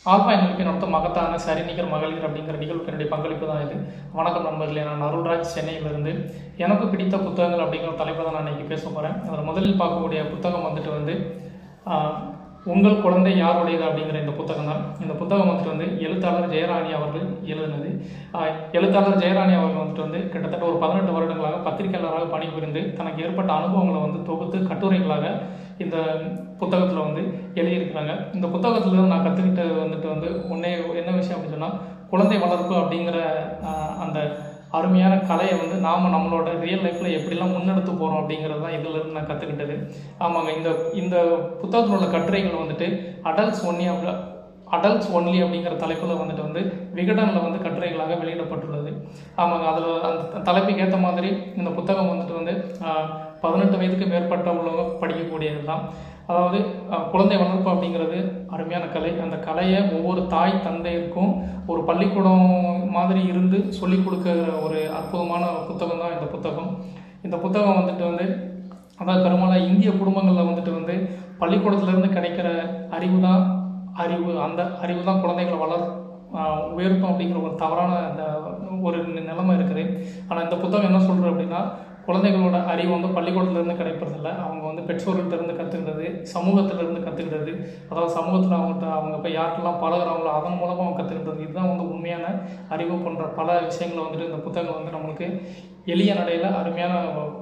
alpha NLP நடத்தும் மகத்தான சரிநிகர் மகளிர் அப்படிங்கிற நிகழ்வுக்கு என்னுடைய பங்களிப்பு தான் இது வணக்கம் நண்பர்களே நான் அருள்ராஜ் சென்னையிலிருந்து எனக்கு பிடித்த புத்தகங்கள் அப்படிங்கிற தலைப்பை தான் நான் இன்னைக்கு பேச போகிறேன் அதில் முதலில் பார்க்கக்கூடிய புத்தகம் வந்துட்டு வந்து ஆஹ், உங்கள் குழந்தை யாருடையது அப்படிங்கிற இந்த புத்தகம் தான் இந்த புத்தகம் வந்துட்டு வந்து எழுத்தாளர் ஜெயராணி அவர்கள் எழுதினது ஆஹ், எழுத்தாளர் ஜெயராணி அவர்கள் வந்துட்டு வந்து கிட்டத்தட்ட ஒரு பதினெட்டு வருடங்களாக பத்திரிகையாளராக பணிபுரிந்து தனக்கு ஏற்பட்ட அனுபவங்களை வந்து தொகுத்து கட்டுரைகளாக இந்த புத்தகத்தில் வந்து எழுதியிருக்கிறாங்க இந்த புத்தகத்துல இருந்து நான் கற்றுக்கிட்டது வந்துட்டு வந்து ஒன்றே என்ன விஷயம் அப்படின்னு சொன்னால் குழந்தை வளர்ப்பு அப்படிங்கிற ஆஹ், அந்த அருமையான கலையை வந்து நாம் நம்மளோட ரியல் லைஃப்பில் எப்படிலாம் முன்னெடுத்து போகிறோம் அப்படிங்கிறது தான் இதிலிருந்து நான் கற்றுக்கிட்டது ஆமாங்க இந்த இந்த புத்தகத்தில் உள்ள கட்டுரைகள் வந்துட்டு அடல்ட்ஸ் ஒன்லி அப்படி அடல்ட்ஸ் ஒன்லி அப்படிங்கிற தலைப்பில் வந்துட்டு வந்து விகடனில் வந்து கட்டுரைகளாக வெளியிடப்பட்டுள்ளது ஆமாங்க அதில் அந்த தலைப்புக்கு ஏற்ற மாதிரி இந்த புத்தகம் வந்துட்டு வந்து ஆஹ், பதினெட்டு வயதுக்கு மேற்பட்ட உள்ளவங்க படிக்கக்கூடியது தான் அதாவது ஆஹ், குழந்தை வளர்ப்பு அப்படிங்கிறது அருமையான கலை அந்த கலையை ஒவ்வொரு தாய் தந்தைக்கும் ஒரு பள்ளிக்கூடம் மாதிரி இருந்து சொல்லிக் கொடுக்குற ஒரு அற்புதமான புத்தகம் தான் இந்த புத்தகம் இந்த புத்தகம் வந்துட்டு வந்து அதாவது பெரும்பாலும் இந்திய குடும்பங்களில் வந்துட்டு வந்து பள்ளிக்கூடத்துலேருந்து கிடைக்கிற அறிவு தான் அறிவு அந்த அறிவு தான் குழந்தைகளை வளர் ஆஹ் உயர்த்தும் அப்படிங்கிற ஒரு தவறான அந்த ஒரு நி- நிலைமை இருக்குது ஆனால் இந்த புத்தகம் என்ன சொல்கிறது அப்படின்னா குழந்தைகளோட அறிவு வந்து பள்ளிக்கூடத்துலேருந்து கிடைப்பதில்ல அவங்க வந்து பெற்றோர்கள்ட்ட இருந்து கற்றுக்கிறது சமூகத்திலிருந்து கற்றுக்கிறது அதாவது சமூகத்தில் அவங்கள்ட்ட அவங்க போய் யார்கிட்டலாம் பழகுறாங்களோ அதன் மூலமாக அவங்க கற்றுக்கிறது இதுதான் வந்து உண்மையான அறிவு போன்ற பல விஷயங்களை வந்துட்டு இந்த புத்தகம் வந்து நம்மளுக்கு எளிய நடையில் அருமையான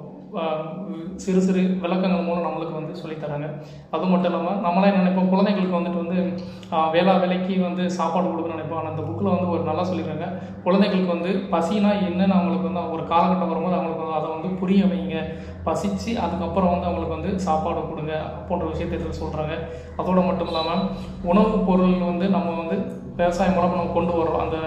ஆஹ் சிறு சிறு விளக்கங்கள் மூலம் நம்மளுக்கு வந்து சொல்லித் தராங்க அது மட்டும் இல்லாமல் நம்மளே நினைப்போம் குழந்தைங்களுக்கு வந்துட்டு வந்து ஆஹ் வேளா வேலைக்கு வந்து சாப்பாடு கொடுக்கணும்னு நினைப்போம் ஆனால் அந்த புக்கில் வந்து ஒரு நல்லா சொல்லியிருக்காங்க குழந்தைகளுக்கு வந்து பசினா என்னன்னு அவங்களுக்கு வந்து ஒரு காலகட்டம் வரும்போது அவங்களுக்கு வந்து அதை வந்து புரிய வைங்க பசிச்சு அதுக்கப்புறம் வந்து அவங்களுக்கு வந்து சாப்பாடு கொடுங்க போன்ற விஷயத்தை இதில் சொல்கிறாங்க அதோட மட்டும் இல்லாமல் உணவுப் பொருள் வந்து நம்ம வந்து விவசாயம் மூலம் நம்ம கொண்டு வரோம் அந்த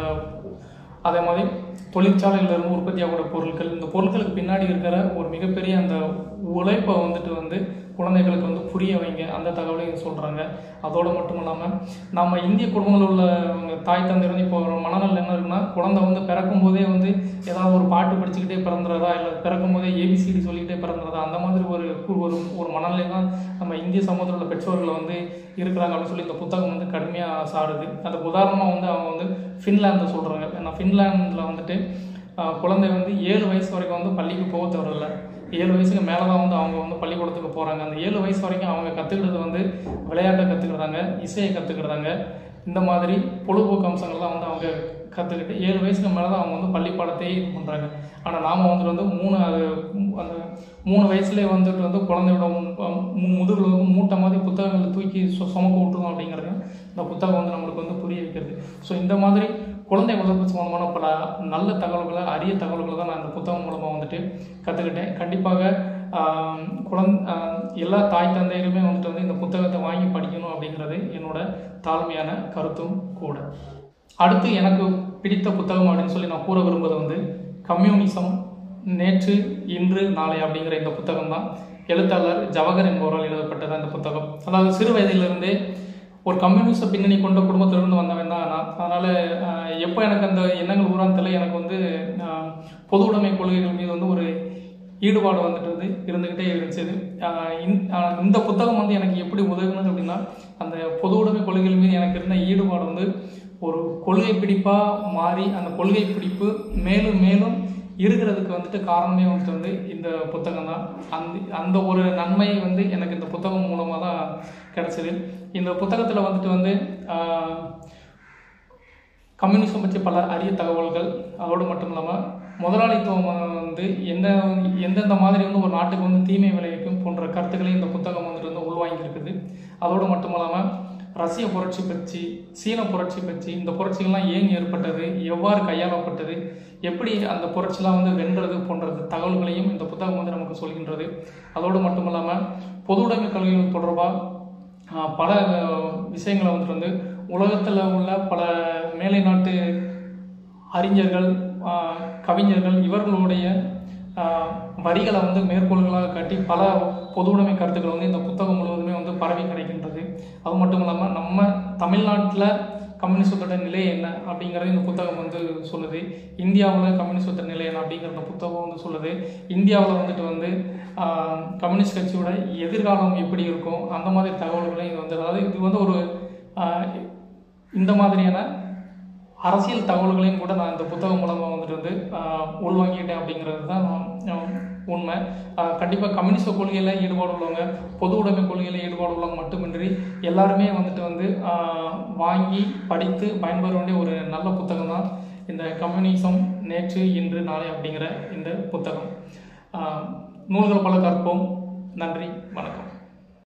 அதே மாதிரி தொழிற்சாலையிலிருந்து உற்பத்தியாகக்கூடிய பொருட்கள் இந்த பொருட்களுக்கு பின்னாடி இருக்கிற ஒரு மிகப்பெரிய அந்த உழைப்பை வந்துட்டு வந்து குழந்தைகளுக்கு வந்து புரிய வைங்க அந்த தகவலையும் சொல்கிறாங்க அதோடு மட்டும் இல்லாமல் நம்ம இந்திய குடும்பங்களில் உள்ளவங்க தாய் தந்தை வந்து இப்போ ஒரு மனநல என்ன இருக்குன்னா குழந்தை வந்து பிறக்கும் போதே வந்து ஏதாவது ஒரு பாட்டு படிச்சுக்கிட்டே பிறந்துறதா இல்லை பிறக்கும் போதே ஏபிசிடி சொல்லிக்கிட்டே பிறந்துறதா அந்த மாதிரி ஒரு கு- ஒரு ஒரு மனநிலை தான் நம்ம இந்திய சமூகத்தில் உள்ள பெற்றோர்கள் வந்து இருக்கிறாங்க அப்படின்னு சொல்லி இந்த புத்தகம் வந்து கடுமையாக சாடுது அதுக்கு உதாரணமாக வந்து அவங்க வந்து ஃபின்லாந்தை சொல்கிறாங்க ஏன்னா ஃபின்லாந்தில் வந்துட்டு ஆஹ், குழந்தை வந்து ஏழு வயசு வரைக்கும் வந்து பள்ளிக்கு போக தேவையில்ல ஏழு வயசுக்கு மேலே தான் வந்து அவங்க வந்து பள்ளிக்கூடத்துக்கு போகிறாங்க அந்த ஏழு வயசு வரைக்கும் அவங்க கற்றுக்கிட்டது வந்து விளையாட்டை கற்றுக்கிட்டாங்க இசையை கற்றுக்கிட்டாங்க இந்த மாதிரி பொழுதுபோக்கு அம்சங்கள்லாம் வந்து அவங்க கற்றுக்கிட்டு ஏழு வயசுக்கு மேலே தான் அவங்க வந்து பள்ளி பாடத்தையே இது பண்ணுறாங்க ஆனால் நாம் வந்துட்டு வந்து மூணு அது அந்த மூணு வயசுலேயே வந்துட்டு வந்து குழந்தையோட முதுகில் வந்து மூட்டை மாதிரி புத்தகங்களை தூக்கி சு- சுமக்க விட்டுருவோம் அப்படிங்கிறது இந்த புத்தகம் வந்து நம்மளுக்கு வந்து புரிய வைக்கிறது ஸோ இந்த மாதிரி குழந்தை வளர்ப்பு சம்பந்தமான பல நல்ல தகவல்களை அரிய தகவல்களை தான் நான் இந்த புத்தகம் மூலமாக வந்துட்டு கற்றுக்கிட்டேன் கண்டிப்பாக ஆஹ், குழந்தை ஆஹ், எல்லா தாய் தந்தையருமே வந்துட்டு வந்து இந்த புத்தகத்தை வாங்கி படிக்கணும் அப்படிங்கிறது என்னோட தாழ்மையான கருத்தும் கூட அடுத்து எனக்கு பிடித்த புத்தகம் அப்படின்னு சொல்லி நான் கூற விரும்புவது வந்து கம்யூனிசம் நேற்று இன்று நாளை அப்படிங்கிற இந்த புத்தகம் தான் எழுத்தாளர் ஜவஹர் என்பவரால் எழுதப்பட்டது அந்த புத்தகம் அதாவது சிறு வயதிலிருந்தே ஒரு கம்யூனிச பின்னணி கொண்ட குடும்பத்திலிருந்து வந்தவன் தான் நான் அதனால் எப்போ எனக்கு அந்த எண்ணங்கள் ஊரான்னு தெரியல எனக்கு வந்து ஆஹ், பொது உடைமை கொள்கைகள் மீது வந்து ஒரு ஈடுபாடு வந்துட்டு வந்து இருந்துக்கிட்டே இருந்துச்சு ஆஹ் இந்த- ஆஹ் இந்த புத்தகம் வந்து எனக்கு எப்படி உதவுனது அப்படின்னா அந்த பொது உடைமை கொள்கைகள் மீது எனக்கு இருந்த ஈடுபாடு வந்து ஒரு கொள்கை பிடிப்பாக மாறி அந்த கொள்கை பிடிப்பு மேலும் மேலும் இருக்கிறதுக்கு வந்துட்டு காரணமே வந்துட்டு வந்து இந்த புத்தகம் தான் அந்த அந்த ஒரு நன்மை வந்து எனக்கு இந்த புத்தகம் மூலமாக தான் கிடைச்சது இந்த புத்தகத்தில் வந்துட்டு வந்து ஆஹ், கம்யூனிசம் பற்றி பல அரிய தகவல்கள் அதோடு மட்டும் இல்லாமல் முதலாளித்துவம் வந்து என்ன எந்தெந்த மாதிரி வந்து ஒரு நாட்டுக்கு வந்து தீமை விளைவிக்கும் போன்ற கருத்துக்களை இந்த புத்தகம் வந்துட்டு வந்து உள்வாங்கியிருக்குது அதோடு மட்டும் இல்லாமல் ரஷ்ய புரட்சி பற்றி சீன புரட்சி பற்றி இந்த புரட்சிகள்லாம் ஏன் ஏற்பட்டது எவ்வாறு கையாளப்பட்டது எப்படி அந்த புரட்சிலாம் வந்து வென்றது போன்ற தகவல்களையும் இந்த புத்தகம் வந்து நமக்கு சொல்கின்றது அதோடு மட்டும் இல்லாமல் பொது உடைமை கல்விகள் தொடர்பாக ஆஹ் பல அஹ், விஷயங்களை வந்துட்டு வந்து உலகத்தில் உள்ள பல மேலை நாட்டு அறிஞர்கள் ஆஹ், கவிஞர்கள் இவர்களுடைய ஆஹ், வரிகளை வந்து மேற்கோள்களாக காட்டி பல பொது உடைமை கருத்துக்கள் வந்து இந்த புத்தகம் முழுவதுமே வந்து பரவி கிடைக்கின்றது அது மட்டும் இல்லாமல் நம்ம தமிழ்நாட்டில் கம்யூனிசத்தோட நிலை என்ன அப்படிங்கிறது இந்த புத்தகம் வந்து சொல்லுது இந்தியாவில் கம்யூனிசத்தோட நிலை என்ன அப்படிங்கிற இந்த புத்தகம் வந்து சொல்லுது இந்தியாவில் வந்துட்டு வந்து ஆஹ், கம்யூனிஸ்ட் கட்சியோட எதிர்காலம் எப்படி இருக்கும் அந்த மாதிரி தகவல்களையும் இது வந்து அதாவது இது வந்து ஒரு ஆஹ், இந்த மாதிரியான அரசியல் தகவல்களையும் கூட நான் இந்த புத்தகம் மூலமாக வந்துட்டு வந்து ஆஹ், உள்வாங்கிக்கிட்டேன் அப்படிங்கிறது தான் ஆஹ், உண்மை கண்டிப்பாக கம்யூனிஸ்ட கொள்கையில் ஈடுபாடு உள்ளவங்க பொது உடைமை கொள்கையில் ஈடுபாடு உள்ளவங்க மட்டுமின்றி எல்லாருமே வந்துட்டு வந்து ஆஹ், வாங்கி படித்து பயன்பெற வேண்டிய ஒரு நல்ல புத்தகம் தான் இந்த கம்யூனிசம் நேற்று இன்று நாளை அப்படிங்கிற இந்த புத்தகம் ஆஹ், நூல்கள் பல கற்போம் நன்றி வணக்கம்